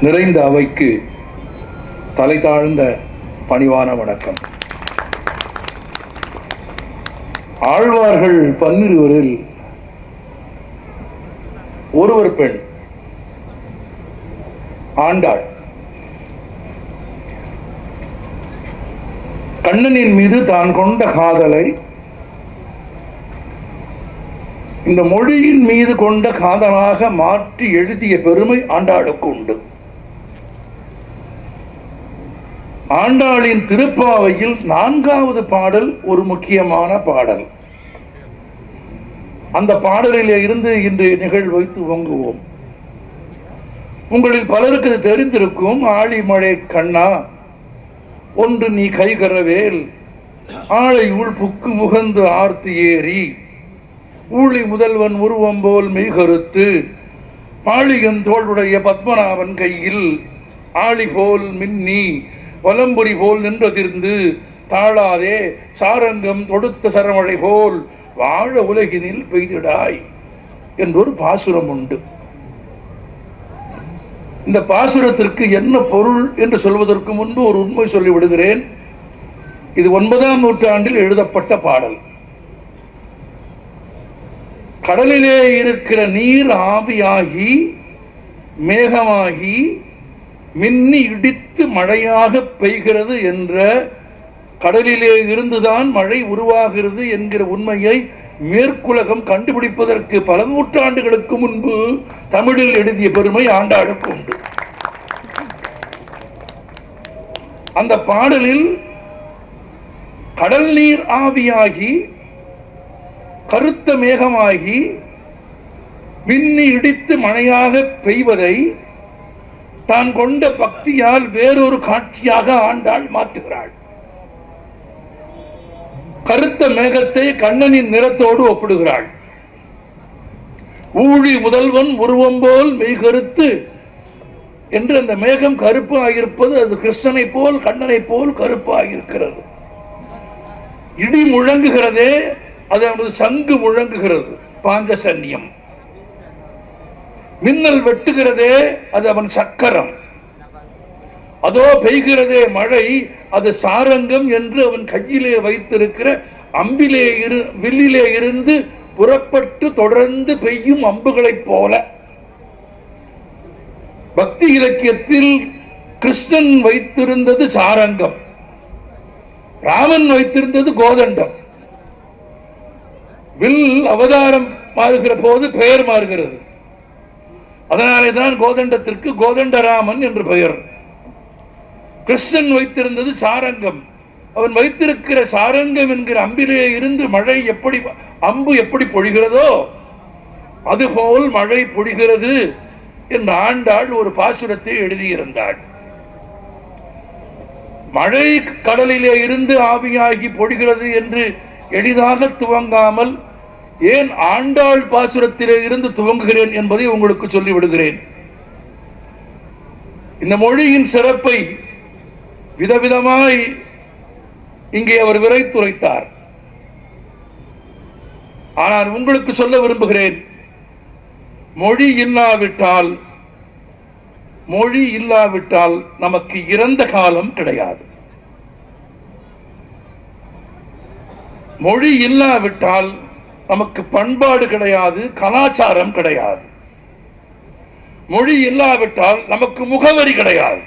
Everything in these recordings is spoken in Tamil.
நிறைந்த அவைக்கு தலை தாழ்ந்த பணிவான வணக்கம் ஆழ்வார்கள் பன்னிருவரில் ஒருவர் பெண் ஆண்டாள் கண்ணனின் மீது தான் கொண்ட காதலை இந்த மொழியின் மீது கொண்ட காதலாக மாற்றி எழுதிய பெருமை ஆண்டாளுக்கு உண்டு ஆண்டாளின் திருப்பாவையில் நான்காவது பாடல் ஒரு முக்கியமான பாடல் அந்த பாடலிலே இருந்து இன்று நிகழ்வை துவங்குவோம் உங்களில் பலருக்கு இது தெரிந்திருக்கும் ஆழிமழை கண்ணா ஒன்று நீ கைகரவேல் ஆளை உள் புக்கு முகந்து ஆர்த்து ஏறி ஊழி முதல்வன் உருவம் போல் மெய்கருத்து பாழியன் தோளுடைய பத்மநாபன் கையில் ஆளி போல் மின்னி வலம்புரி போல் நின்றதிர்ந்து தாழாதே சாரங்கம் தொடுத்த சரமழை போல் வாழ உலகினில் பெய்திடாய் என்றொரு பாசுரம் உண்டு இந்த பாசுரத்திற்கு என்ன பொருள் என்று சொல்வதற்கு முன்பு ஒரு உண்மை சொல்லி விடுகிறேன் இது ஒன்பதாம் நூற்றாண்டில் எழுதப்பட்ட பாடல் கடலிலே இருக்கிற நீர் ஆவியாகி மேகமாகி மின்னி இடித்து மழையாக பெய்கிறது என்ற கடலிலே இருந்துதான் மழை உருவாகிறது என்கிற உண்மையை மேற்குலகம் கண்டுபிடிப்பதற்கு பல நூற்றாண்டுகளுக்கு முன்பு தமிழில் எழுதிய பெருமை ஆண்டாளுக்கு உண்டு அந்த பாடலில் கடல் நீர் ஆவியாகி கருத்த மேகமாகி மின்னி இடித்து மழையாக பெய்வதை தான் கொண்ட பக்தியால் வேறொரு காட்சியாக ஆண்டாள் மாற்றுகிறாள் கருத்த மேகத்தை கண்ணனின் நிறத்தோடு ஒப்பிடுகிறாள் ஊழி முதல்வன் உருவம் போல் மெய்கருத்து என்று அந்த மேகம் கருப்பு ஆகியிருப்பது அது கிருஷ்ணனை போல் கண்ணனை போல் கருப்பு ஆகியிருக்கிறது இடி முழங்குகிறதே அது அவனது சங்கு முழங்குகிறது பாஞ்சசன்யம் மின்னல் வெட்டுகிறதே அது அவன் சக்கரம் அதோ பெய்கிறதே மழை அது சாரங்கம் என்று அவன் கையிலே வைத்திருக்கிற அம்பிலே இரு வில்லிலே இருந்து புறப்பட்டு தொடர்ந்து பெய்யும் அம்புகளைப் போல பக்தி இலக்கியத்தில் கிருஷ்ணன் வைத்திருந்தது சாரங்கம் ராமன் வைத்திருந்தது கோதண்டம் வில் அவதாரம் மாறுகிற போது பெயர் மாறுகிறது அதனாலே தான் கோதண்டத்திற்கு கோதண்டராமன் என்று பெயர் கிருஷ்ணன் வைத்திருந்தது சாரங்கம் அவன் வைத்திருக்கிற சாரங்கம் என்கிற அம்பிலே இருந்து மழை எப்படி அம்பு எப்படி பொழிகிறதோ அதுபோல் மழை பொழிகிறது என்று ஆண்டாள் ஒரு பாசுரத்தை எழுதியிருந்தாள் மழை கடலிலே இருந்து ஆவியாகி பொழிகிறது என்று எளிதாக துவங்காமல் ஏன் ஆண்டாள் பாசுரத்திலே இருந்து துவங்குகிறேன் என்பதை உங்களுக்கு சொல்லி விடுகிறேன் இந்த மொழியின் சிறப்பை விதவிதமாய் இங்கே அவர் விரைத்துரைத்தார் ஆனால் உங்களுக்கு சொல்ல விரும்புகிறேன் மொழி இல்லாவிட்டால் மொழி இல்லாவிட்டால் நமக்கு இறந்த காலம் கிடையாது மொழி இல்லாவிட்டால் நமக்கு பண்பாடு கிடையாது கலாச்சாரம் கிடையாது மொழி இல்லாவிட்டால் நமக்கு முகவரி கிடையாது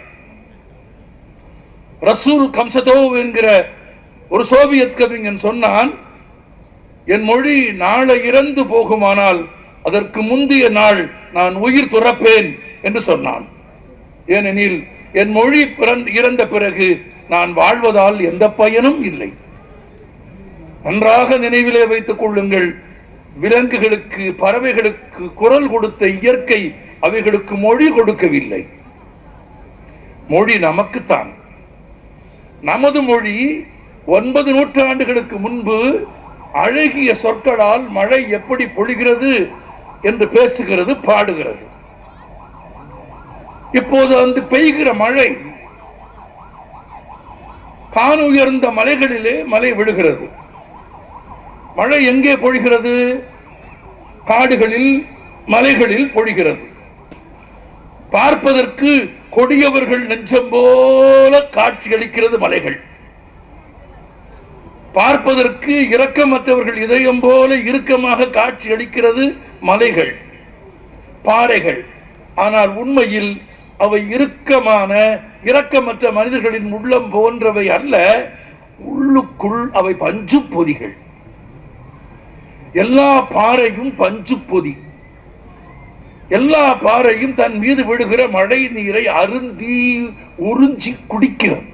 ரசூல் கம்சதோவ் என்கிற ஒரு சோவியத் கவிஞன் சொன்னான் என் மொழி நாளை இறந்து போகுமானால் அதற்கு முந்தைய நாள் நான் உயிர் துறப்பேன் என்று சொன்னான் ஏனெனில் என் மொழி பிறந்த இறந்த பிறகு நான் வாழ்வதால் எந்த பயனும் இல்லை நன்றாக நினைவிலே வைத்துக் கொள்ளுங்கள் விலங்குகளுக்கு பறவைகளுக்கு குரல் கொடுத்த இயற்கை அவைகளுக்கு மொழி கொடுக்கவில்லை மொழி நமக்குத்தான் நமது மொழி ஒன்பது நூற்றாண்டுகளுக்கு முன்பு அழகிய சொற்களால் மழை எப்படி பொழிகிறது என்று பேசுகிறது பாடுகிறது இப்போது அந்த பெய்கிற மழை காணுயர்ந்த மலைகளிலே மழை விழுகிறது மழை எங்கே பொழிகிறது காடுகளில் மலைகளில் பொழிகிறது பார்ப்பதற்கு கொடியவர்கள் நெஞ்சம் போல காட்சியளிக்கிறது மலைகள் பார்ப்பதற்கு இரக்கமற்றவர்கள் இதயம் போல இறுக்கமாக காட்சி அளிக்கிறது மலைகள் பாறைகள் ஆனால் உண்மையில் அவை இறுக்கமான இரக்கமற்ற மனிதர்களின் உள்ளம் போன்றவை அல்ல உள்ளுக்குள் அவை பஞ்சு பொதிகள் எல்லா பாறையும் பஞ்சு பொதி எல்லா பாறையும் தன் மீது விழுகிற மழை நீரை அருந்தி உறிஞ்சி குடிக்கிறது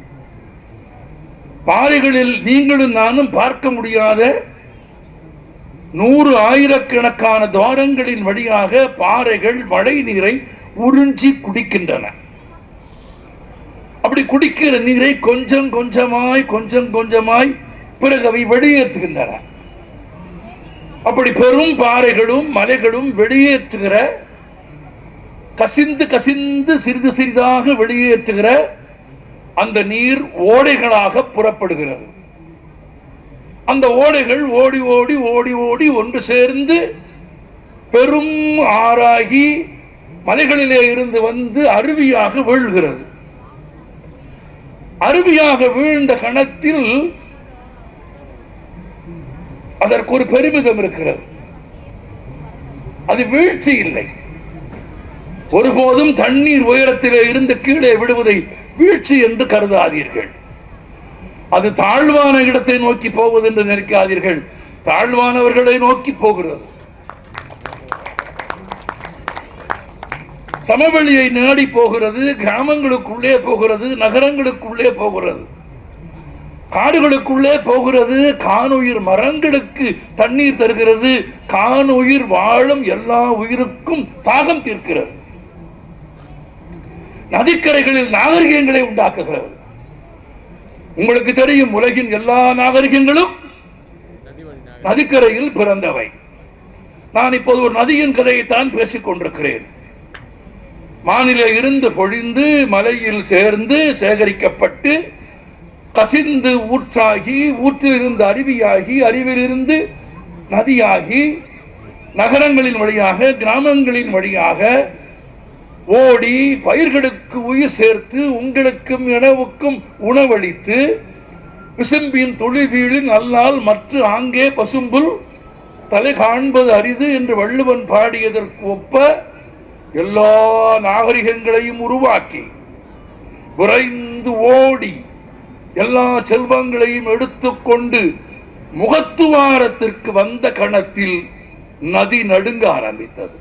பாறைகளில் நீங்களும் நானும் பார்க்க முடியாத நூறு ஆயிரக்கணக்கான துவாரங்களின் வழியாக பாறைகள் மழை நீரை உறிஞ்சி குடிக்கின்றன அப்படி குடிக்கிற நீரை கொஞ்சம் கொஞ்சமாய் கொஞ்சம் கொஞ்சமாய் பிறகு அவை வெளியேற்றுகின்றன அப்படி பெரும் பாறைகளும் மலைகளும் வெளியேற்றுகிற கசிந்து கசிந்து சிறிது சிறிதாக வெளியேற்றுகிற அந்த நீர் ஓடைகளாக புறப்படுகிறது அந்த ஓடைகள் ஓடி ஓடி ஓடி ஓடி ஒன்று சேர்ந்து பெரும் ஆறாகி மலைகளிலே இருந்து வந்து அருவியாக வீழ்கிறது அருவியாக வீழ்ந்த கணத்தில் அதற்கு ஒரு பெருமிதம் இருக்கிறது அது வீழ்ச்சி இல்லை ஒருபோதும் தண்ணீர் உயரத்திலே இருந்து கீழே விடுவதை வீழ்ச்சி என்று கருதாதீர்கள் அது தாழ்வான இடத்தை நோக்கி போவது என்று நினைக்காதீர்கள் தாழ்வானவர்களை நோக்கி போகிறது சமவெளியை நாடி போகிறது கிராமங்களுக்குள்ளே போகிறது நகரங்களுக்குள்ளே போகிறது காடுகளுக்குள்ளே போகிறது காணுயிர் மரங்களுக்கு தண்ணீர் தருகிறது காணுயிர் வாழும் எல்லா உயிருக்கும் தாகம் தீர்க்கிறது நதிக்கரைகளில் நாகரிகங்களை உண்டாக்குகிறது உங்களுக்கு தெரியும் உலகின் எல்லா நாகரிகங்களும் நதிக்கரையில் பிறந்தவை நான் இப்போது ஒரு நதியின் கதையைத்தான் பேசிக் கொண்டிருக்கிறேன் மாநில இருந்து பொழிந்து மலையில் சேர்ந்து சேகரிக்கப்பட்டு கசிந்து ஊற்றாகி ஊற்றிலிருந்து அருவியாகி அருவிலிருந்து நதியாகி நகரங்களின் வழியாக கிராமங்களின் வழியாக ஓடி பயிர்களுக்கு உயிர் சேர்த்து உங்களுக்கும் எனவுக்கும் உணவளித்து விசும்பின் துளிவீழின் அல்லால் மற்ற ஆங்கே பசும்புல் தலை காண்பது அரிது என்று வள்ளுவன் பாடியதற்கு ஒப்ப எல்லா நாகரிகங்களையும் உருவாக்கி விரைந்து ஓடி எல்லா செல்வங்களையும் எடுத்துக்கொண்டு முகத்துவாரத்திற்கு வந்த கணத்தில் நதி நடுங்க ஆரம்பித்தது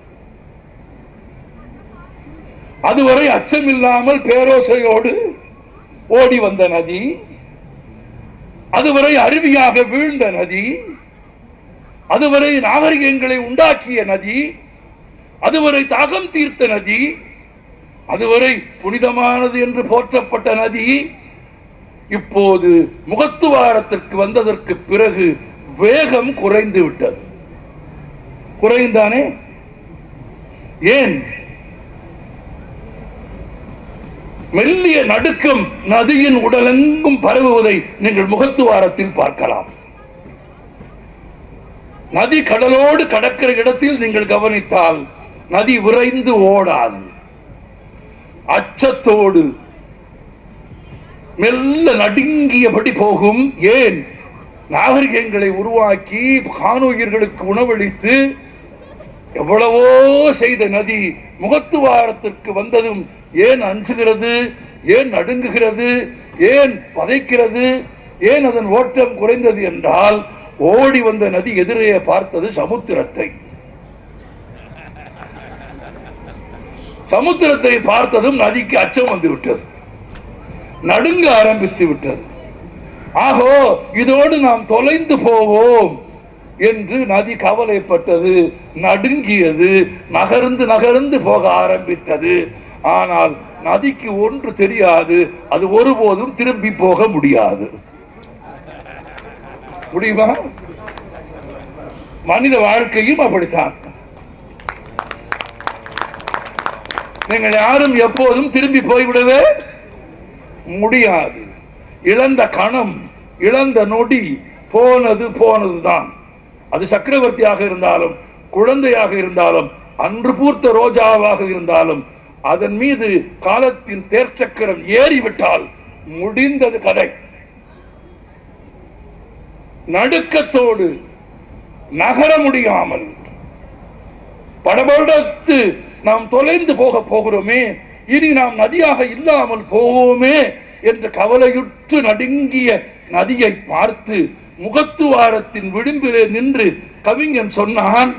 அதுவரை அச்சமில்லாமல் பேரோசையோடு ஓடி வந்த நதி அதுவரை அருவியாக வீழ்ந்த நதி அதுவரை நாகரிகங்களை உண்டாக்கிய நதி அதுவரை தாகம் தீர்த்த நதி அதுவரை புனிதமானது என்று போற்றப்பட்ட நதி இப்போது முகத்துவாரத்திற்கு வந்ததற்கு பிறகு வேகம் குறைந்து விட்டது குறைந்தானே ஏன் மெல்லிய நடுக்கம் நதியின் உடலெங்கும் பரவுவதை நீங்கள் முகத்துவாரத்தில் பார்க்கலாம் நதி கடலோடு கடக்கிற இடத்தில் நீங்கள் கவனித்தால் நதி விரைந்து ஓடாது அச்சத்தோடு மெல்ல நடுங்கியபடி போகும் ஏன் நாகரிகங்களை உருவாக்கி காணுயிர்களுக்கு உணவளித்து எவ்வளவோ செய்த நதி முகத்துவாரத்திற்கு வந்ததும் ஏன் அஞ்சுகிறது ஏன் நடுங்குகிறது ஏன் பதைக்கிறது ஏன் அதன் ஓட்டம் குறைந்தது என்றால் ஓடி வந்த நதி எதிரே பார்த்தது சமுத்திரத்தை சமுத்திரத்தை பார்த்ததும் நதிக்கு அச்சம் வந்து விட்டது நடுங்க ஆரம்பித்து விட்டது ஆகோ இதோடு நாம் தொலைந்து போவோம் என்று நதி கவலைப்பட்டது நடுங்கியது நகர்ந்து நகர்ந்து போக ஆரம்பித்தது ஆனால் நதிக்கு ஒன்று தெரியாது அது ஒருபோதும் திரும்பி போக முடியாது முடியுமா மனித வாழ்க்கையும் அப்படித்தான் நீங்கள் யாரும் எப்போதும் திரும்பி போய்விடவே முடியாது இழந்த கணம் இழந்த நொடி போனது போனதுதான் அது சக்கரவர்த்தியாக இருந்தாலும் குழந்தையாக இருந்தாலும் அன்று பூர்த்த ரோஜாவாக இருந்தாலும் அதன் மீது காலத்தின் தேர்ச்சக்கரம் ஏறிவிட்டால் முடிந்தது கதை நடுக்கத்தோடு நகர முடியாமல் படபடத்து நாம் தொலைந்து போக போகிறோமே இனி நாம் நதியாக இல்லாமல் போவோமே என்ற கவலையுற்று நடுங்கிய நதியை பார்த்து முகத்துவாரத்தின் விளிம்பிலே நின்று கவிஞன் சொன்னான்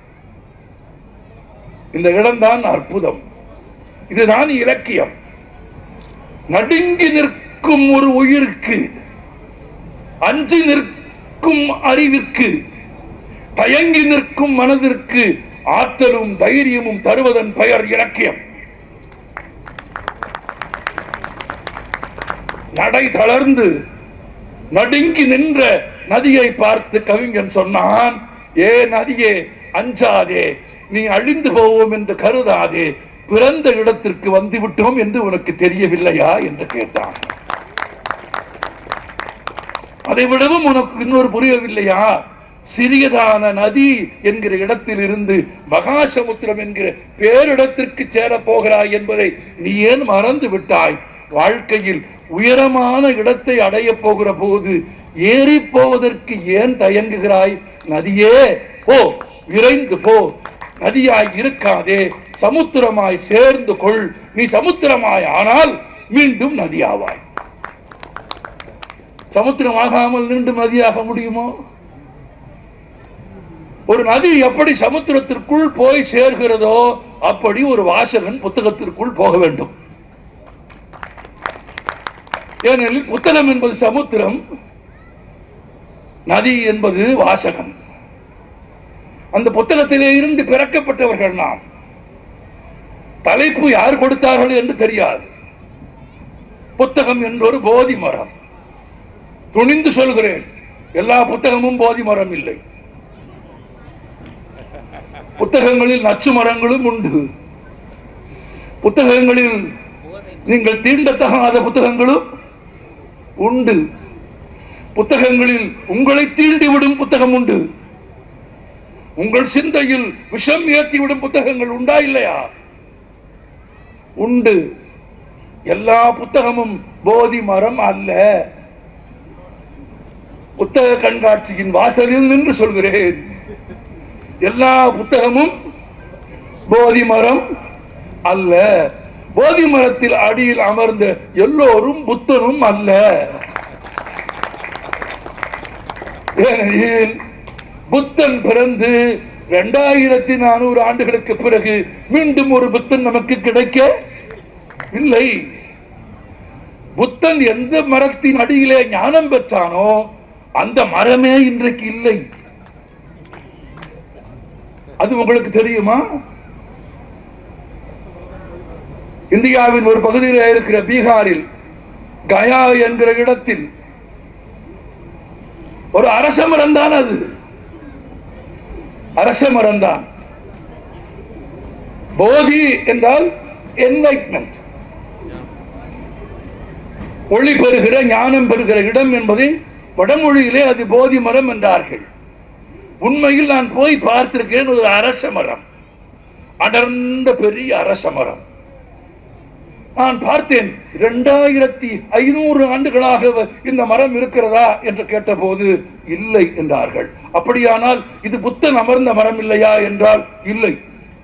இந்த இடம்தான் அற்புதம் இதுதான் இலக்கியம் நடுங்கி நிற்கும் ஒரு உயிருக்கு அஞ்சு நிற்கும் அறிவிற்கு தயங்கி நிற்கும் மனதிற்கு ஆற்றலும் தைரியமும் தருவதன் பெயர் இலக்கியம் நடை தளர்ந்து நடுங்கி நின்ற நதியை பார்த்து கவிஞன் சொன்னான் ஏ நதியே அஞ்சாதே நீ அழிந்து போவோம் என்று கருதாதே பிறந்த இடத்திற்கு வந்து விட்டோம் என்று உனக்கு தெரியவில்லையா என்று கேட்டான் அதை விடவும் உனக்கு இன்னொரு புரியவில்லையா சிறியதான நதி என்கிற இடத்தில் இருந்து மகாசமுத்திரம் என்கிற பேரிடத்திற்கு சேர போகிறாய் என்பதை நீ ஏன் மறந்து விட்டாய் வாழ்க்கையில் உயரமான இடத்தை அடைய போகிற போது ஏறி போவதற்கு ஏன் தயங்குகிறாய் நதியே போ விரைந்து போ நதியாய் இருக்காதே சமுத்திரமாய் சேர்ந்து கொள் நீ சமுத்திரமாய் ஆனால் மீண்டும் நதியாவாய் சமுத்திரமாகாமல் மீண்டும் நதியாக முடியுமோ ஒரு நதி எப்படி சமுத்திரத்திற்குள் போய் சேர்கிறதோ அப்படி ஒரு வாசகன் புத்தகத்திற்குள் போக வேண்டும் ஏனெனில் புத்தகம் என்பது சமுத்திரம் நதி என்பது வாசகன் அந்த புத்தகத்திலே இருந்து பிறக்கப்பட்டவர்கள் நாம் தலைப்பு யார் கொடுத்தார்கள் என்று தெரியாது புத்தகம் என்றொரு போதி மரம் துணிந்து சொல்கிறேன் எல்லா புத்தகமும் போதி மரம் இல்லை புத்தகங்களில் நச்சு மரங்களும் உண்டு புத்தகங்களில் நீங்கள் தீண்டத்தகாத புத்தகங்களும் உண்டு புத்தகங்களில் உங்களை தீண்டிவிடும் புத்தகம் உண்டு உங்கள் சிந்தையில் விஷம் ஏற்றிவிடும் புத்தகங்கள் உண்டா இல்லையா உண்டு எல்லா புத்தகமும் போதி மரம் அல்ல புத்தக கண்காட்சியின் வாசலில் நின்று சொல்கிறேன் எல்லா புத்தகமும் போதி மரம் அல்ல போதி மரத்தில் அடியில் அமர்ந்த எல்லோரும் புத்தனும் அல்ல ஏனெனில் புத்தன் பிறந்து இரண்டாயிரத்தி நானூறு ஆண்டுகளுக்கு பிறகு மீண்டும் ஒரு புத்தன் நமக்கு கிடைக்க இல்லை புத்தன் எந்த மரத்தின் அடியிலே ஞானம் பெற்றானோ அந்த மரமே இன்றைக்கு இல்லை அது உங்களுக்கு தெரியுமா இந்தியாவின் ஒரு பகுதியில் இருக்கிற பீகாரில் கயா என்கிற இடத்தில் ஒரு அரச மரம் தான் அது அரச மரம் தான் போதி என்றால் என்லைட்மெண்ட் ஒளி பெறுகிற ஞானம் பெறுகிற இடம் என்பதை வடமொழியிலே அது போதி மரம் என்றார்கள் உண்மையில் நான் போய் பார்த்திருக்கிறேன் ஒரு அரச மரம் அடர்ந்த பெரிய அரச மரம் நான் பார்த்தேன் இரண்டாயிரத்தி ஐநூறு ஆண்டுகளாக வ- இந்த மரம் இருக்கிறதா என்று கேட்டபோது இல்லை என்றார்கள் அப்படியானால் இது புத்தன் அமர்ந்த மரம் இல்லையா என்றால் இல்லை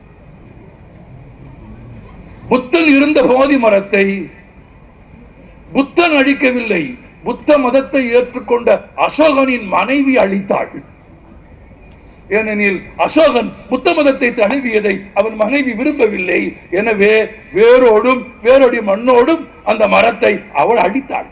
புத்தன் இருந்த போதி மரத்தை புத்தன் அழிக்கவில்லை புத்த மதத்தை ஏற்றுக்கொண்ட அசோகனின் மனைவி அழித்தாள் ஏனெனில் அசோகன் புத்த மதத்தை தழுவியதை அவன் மனைவி விரும்பவில்லை எனவே வேரோடும் வேரோடி மண்ணோடும் அந்த மரத்தை அவள் அழித்தாள்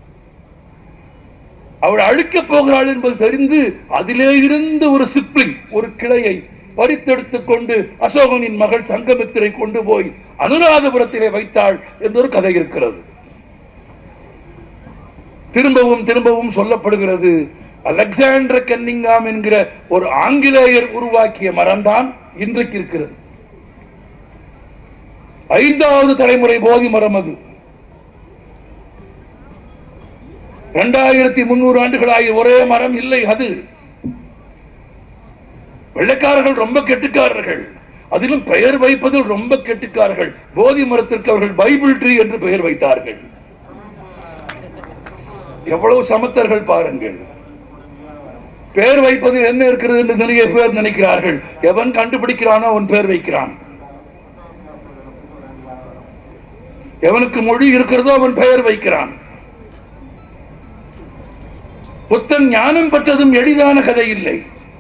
அவள் அழிக்கப் போகிறாள் என்பது தெரிந்து அதிலே இருந்து ஒரு சிப்ளிங் ஒரு கிளையை பறித்தெடுத்துக் கொண்டு அசோகனின் மகள் சங்கமித்திரை கொண்டு போய் அனுராதபுரத்திலே வைத்தாள் என்றொரு கதை இருக்கிறது திரும்பவும் திரும்பவும் சொல்லப்படுகிறது அலெக்சாண்டர் கன்னிங்காம் என்கிற ஒரு ஆங்கிலேயர் உருவாக்கிய மரம்தான் இன்றைக்கு இருக்கிறது ஐந்தாவது தலைமுறை போதி மரம் அது இரண்டாயிரத்தி முன்னூறு ஆண்டுகளாகி ஒரே மரம் இல்லை அது வெள்ளைக்காரர்கள் ரொம்ப கெட்டுக்காரர்கள் அதிலும் பெயர் வைப்பதில் ரொம்ப கெட்டிக்காரர்கள் போதி மரத்திற்கு அவர்கள் பைபிள் ட்ரீ என்று பெயர் வைத்தார்கள் எவ்வளவு சமத்தர்கள் பாருங்கள் பெயர் வைப்பது என்ன இருக்கிறது என்று நிறைய பேர் நினைக்கிறார்கள் எவன் கண்டுபிடிக்கிறானோ அவன் பெயர் வைக்கிறான் எவனுக்கு மொழி இருக்கிறதோ அவன் பெயர் வைக்கிறான் புத்தன் ஞானம் பெற்றதும் எளிதான கதை இல்லை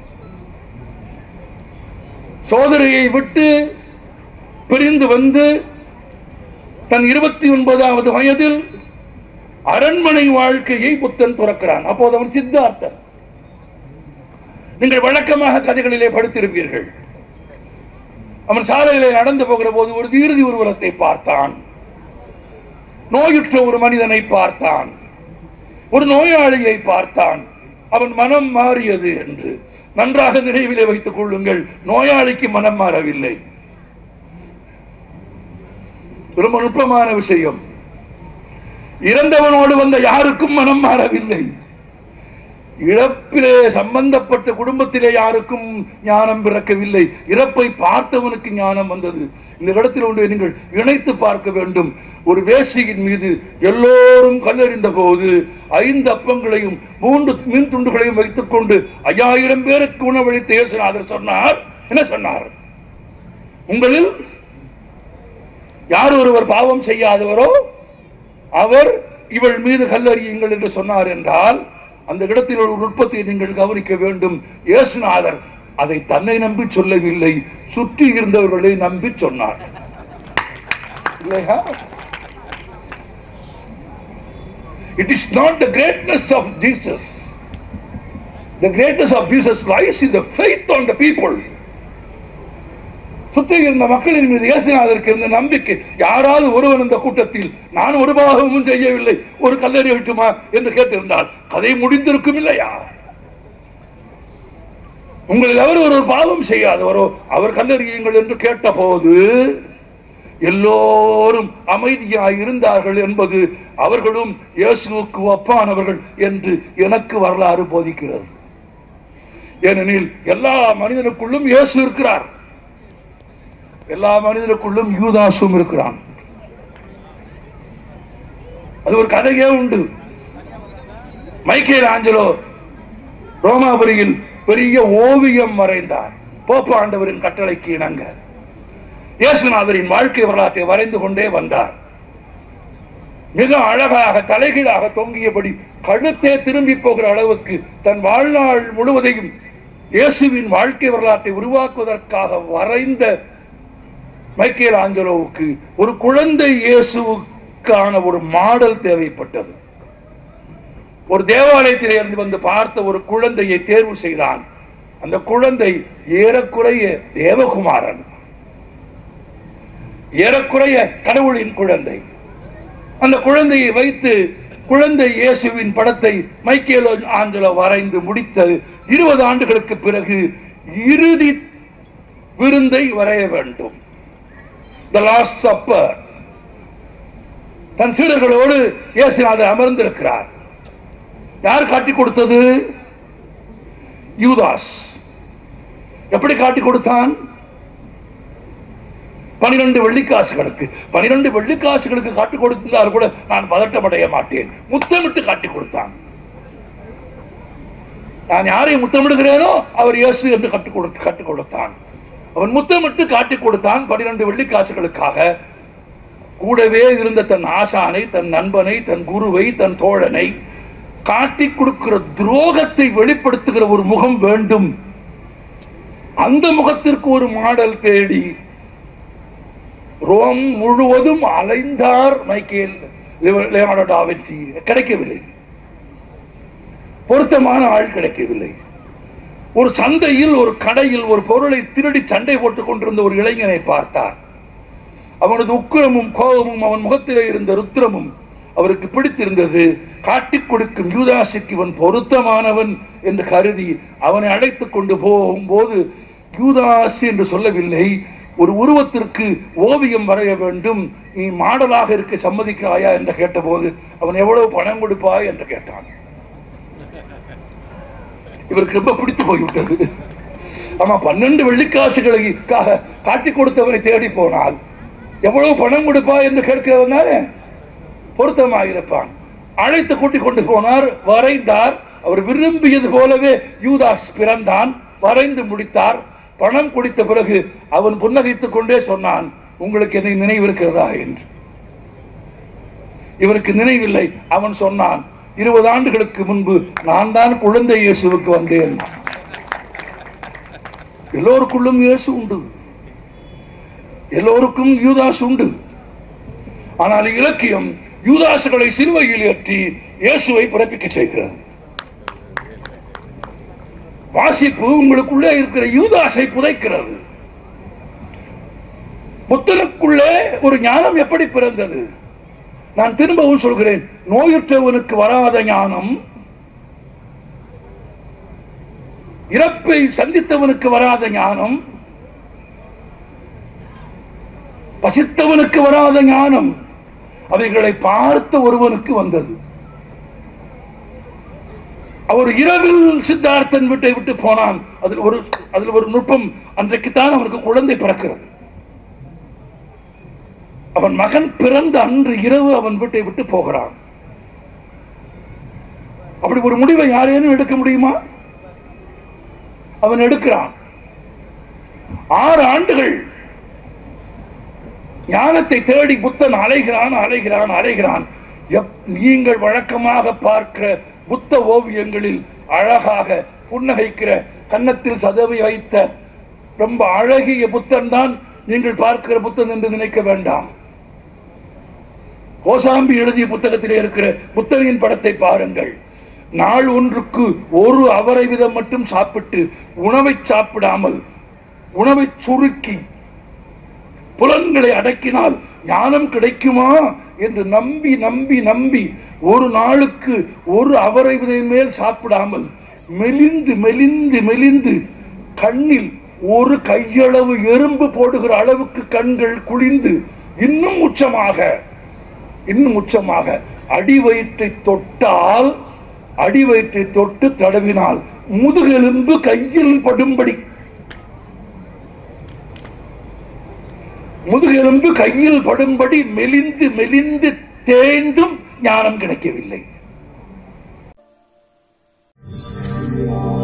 சோதரையை விட்டு பிரிந்து வந்து தன் இருபத்தி ஒன்பதாவது வயதில் அரண்மனை வாழ்க்கையை புத்தன் துறக்கிறான் அப்போது அவன் சித்தார்த்தன் நீங்கள் வழக்கமாக கதைகளிலே படித்திருப்பீர்கள் அவன் சாலையிலே நடந்து போகிற போது ஒரு இறுதி ஊர்வலத்தை பார்த்தான் நோயுற்ற ஒரு மனிதனை பார்த்தான் ஒரு நோயாளியை பார்த்தான் அவன் மனம் மாறியது என்று நன்றாக நினைவிலே வைத்துக் கொள்ளுங்கள் நோயாளிக்கு மனம் மாறவில்லை ரொம்ப நுட்பமான விஷயம் இறந்தவனோடு வந்த யாருக்கும் மனம் மாறவில்லை இழப்பிலே சம்பந்தப்பட்ட குடும்பத்திலே யாருக்கும் ஞானம் பிறக்கவில்லை இறப்பை பார்த்தவனுக்கு ஞானம் வந்தது இந்த இடத்தில் ஒன்று நீங்கள் இணைத்து பார்க்க வேண்டும் ஒரு வேசியின் மீது எல்லோரும் கல்லெறிந்த போது ஐந்து அப்பங்களையும் மூன்று மீன் துண்டுகளையும் வைத்துக் கொண்டு ஐயாயிரம் பேருக்கு உணவளித்த இயேசுநாதர் சொன்னார் என்ன சொன்னார் உங்களில் யார் ஒருவர் பாவம் செய்யாதவரோ அவர் இவள் மீது கல்லறியுங்கள் என்று சொன்னார் என்றால் அந்த இடத்தில் ஒரு நுட்பத்தை நீங்கள் கவனிக்க வேண்டும் இயேசுநாதர் அதை தன்னை நம்பி சொல்லவில்லை சுற்றி இருந்தவர்களை நம்பி சொன்னார் இல்லையா It is not the greatness of Jesus. The greatness of Jesus lies in the faith on the people. சுற்றி இருந்த மக்களின் மீது இயேசுநாதருக்கு இருந்த நம்பிக்கை யாராவது ஒருவன் இந்த கூட்டத்தில் நான் ஒரு பாகமும் செய்யவில்லை ஒரு கல்லறி விட்டுமா என்று கேட்டிருந்தால் கதை முடிந்திருக்கும் இல்லையா உங்களில் எவர் ஒரு பாவம் செய்யாதவரோ அவர் கல்லறியுங்கள் என்று கேட்டபோது எல்லோரும் அமைதியாய் இருந்தார்கள் என்பது அவர்களும் இயேசுவுக்கு ஒப்பானவர்கள் என்று எனக்கு வரலாறு போதிக்கிறது ஏனெனில் எல்லா மனிதனுக்குள்ளும் இயேசு இருக்கிறார் எல்லா மனிதனுக்குள்ளும் யூதாசும் இருக்கிறான் அது ஒரு கதையே உண்டு மைக்கேல் ஆஞ்சலோ ரோமாபுரியில் பெரிய ஓவியம் வரைந்தார் போப்ப ஆண்டவரின் கட்டளைக்கு இணங்க இயேசுநாதரின் வாழ்க்கை வரலாற்றை வரைந்து கொண்டே வந்தார் மிக அழகாக தலைகீழாக தொங்கியபடி கழுத்தே திரும்பி போகிற அளவுக்கு தன் வாழ்நாள் முழுவதையும் இயேசுவின் வாழ்க்கை வரலாற்றை உருவாக்குவதற்காக வரைந்த மைக்கேல் ஆஞ்சலோவுக்கு ஒரு குழந்தை இயேசுவுக்கான ஒரு மாடல் தேவைப்பட்டது ஒரு தேவாலயத்திலே இருந்து வந்து பார்த்த ஒரு குழந்தையை தேர்வு செய்தான் அந்த குழந்தை ஏறக்குறைய தேவகுமாரன் ஏறக்குறைய கடவுளின் குழந்தை அந்த குழந்தையை வைத்து குழந்தை இயேசுவின் படத்தை மைக்கேலோ ஆஞ்சலோ வரைந்து முடித்த இருபது ஆண்டுகளுக்கு பிறகு இறுதி விருந்தை வரைய வேண்டும் த லாஸ்ட் சப்பர் தன் சீடர்களோடு இயேசுநாதர் அமர்ந்திருக்கிறார் யார் காட்டி கொடுத்தது யூதாஸ் எப்படி காட்டி கொடுத்தான் பனிரெண்டு வெள்ளிக்காசுகளுக்கு பனிரெண்டு வெள்ளிக்காசுகளுக்கு காட்டி கொடுத்தால் கூட நான் பதட்டமடைய மாட்டேன் முத்தமிட்டு காட்டி கொடுத்தான் நான் யாரை முத்தமிடுகிறேனோ அவர் இயேசு என்று கற்றுக் கொடு கற்றுக் கொடுத்தான் அவன் முத்தமிட்டு காட்டி கொடுத்தான் பனிரெண்டு வெள்ளிக்காசுகளுக்காக கூடவே இருந்த தன் ஆசானை தன் நண்பனை தன் குருவை தன் தோழனை காட்டி கொடுக்கிற துரோகத்தை வெளிப்படுத்துகிற ஒரு முகம் வேண்டும் அந்த முகத்திற்கு ஒரு மாடல் தேடி ரோம் முழுவதும் அலைந்தார் மைக்கேல் லிவ- லியோனார்டோ டா வின்சி கிடைக்கவில்லை பொருத்தமான ஆள் கிடைக்கவில்லை ஒரு சந்தையில் ஒரு கடையில் ஒரு பொருளை திருடி சண்டை போட்டுக் கொண்டிருந்த ஒரு இளைஞனை பார்த்தார் அவனது உக்கிரமும் கோபமும் அவன் முகத்திலே இருந்த ருத்திரமும் அவருக்கு பிடித்திருந்தது காட்டிக் கொடுக்கும் யூதாசுக்கு இவன் பொருத்தமானவன் என்று கருதி அவனை அழைத்துக் கொண்டு போகும்போது யூதாஸ் என்று சொல்லவில்லை ஒரு உருவத்திற்கு ஓவியம் வரைய வேண்டும் நீ மாடலாக இருக்க சம்மதிக்கிறாயா என்று கேட்டபோது அவன் எவ்வளவு பணம் கொடுப்பாய் என்று கேட்டான் இவருக்கு ரொம்ப பிடித்து போய்விட்டது ஆமா பன்னெண்டு வெள்ளிக்காசுகளை கா- காட்டி கொடுத்தவனை தேடி போனால் எவ்வளவு பணம் கொடுப்பா என்று கேட்கிறவனாலே பொருத்தமாக இருப்பான் அழைத்து கூட்டிக் கொண்டு போனார் வரைந்தார் அவர் விரும்பியது போலவே யூதாஸ் பிறந்தான் வரைந்து முடித்தார் பணம் குடித்த பிறகு அவன் புன்னகைத்துக் கொண்டே சொன்னான் உங்களுக்கு என்னை நினைவிருக்கிறதா என்று இவருக்கு நினைவில்லை அவன் சொன்னான் இருபது ஆண்டுகளுக்கு முன்பு நான் தான் குழந்தை இயேசுவுக்கு வந்தேன் எல்லோருக்குள்ளும் இயேசு உண்டு எல்லோருக்கும் யூதாஸ் உண்டு ஆனால் இலக்கியம் யூதாசுகளை சிலுவையில் ஏற்றி இயேசுவை பிறப்பிக்க செய்கிறது வாசிப்பு உங்களுக்குள்ளே இருக்கிற யூதாசை புதைக்கிறது புத்தனுக்குள்ளே ஒரு ஞானம் எப்படி பிறந்தது நான் திரும்பவும் சொல்கிறேன் நோயுற்றவனுக்கு வராத ஞானம் இறப்பை சந்தித்தவனுக்கு வராத ஞானம் பசித்தவனுக்கு வராத ஞானம் அவைகளை பார்த்த ஒருவனுக்கு வந்தது அவர் இரவில் சித்தார்த்தன் வீட்டை விட்டு போனான் அதில் ஒரு அதில் ஒரு நுட்பம் அன்றைக்குத்தான் அவனுக்கு குழந்தை பிறக்கிறது அவன் மகன் பிறந்த அன்று இரவு அவன் வீட்டை விட்டு போகிறான் அப்படி ஒரு முடிவை யாரேனும் எடுக்க முடியுமா அவன் எடுக்கிறான் ஆறு ஆண்டுகள் ஞானத்தை தேடி புத்தன் அலைகிறான் அலைகிறான் அலைகிறான் எப்- நீங்கள் வழக்கமாக பார்க்கிற புத்த ஓவியங்களில் அழகாக புன்னகைக்கிற கன்னத்தில் சதவை வைத்த ரொம்ப அழகிய புத்தன் தான் நீங்கள் பார்க்கிற புத்தன் என்று நினைக்க வேண்டாம் கோசாம்பி எழுதிய புத்தகத்திலே இருக்கிற புத்தனின் படத்தை பாருங்கள் நாள் ஒன்றுக்கு ஒரு அவரை விதம் மட்டும் சாப்பிட்டு உணவை சாப்பிடாமல் உணவை சுருக்கி புலன்களை அடக்கினால் ஞானம் கிடைக்குமா என்று நம்பி நம்பி நம்பி ஒரு நாளுக்கு ஒரு அவரை விதை மேல் சாப்பிடாமல் மெலிந்து மெலிந்து மெலிந்து கண்ணில் ஒரு கையளவு எறும்பு போடுகிற அளவுக்கு கண்கள் குளிந்து இன்னும் உச்சமாக இன்னும் உச்சமாக அடிவயிற்றை தொட்டால் அடிவயிற்றை தொட்டு தடவினால் முதுகெலும்பு கையில் படும்படி முதுகெலும்பு கையில் படும்படி மெலிந்து மெலிந்து தேய்ந்தும் ஞானம் கிடைக்கவில்லை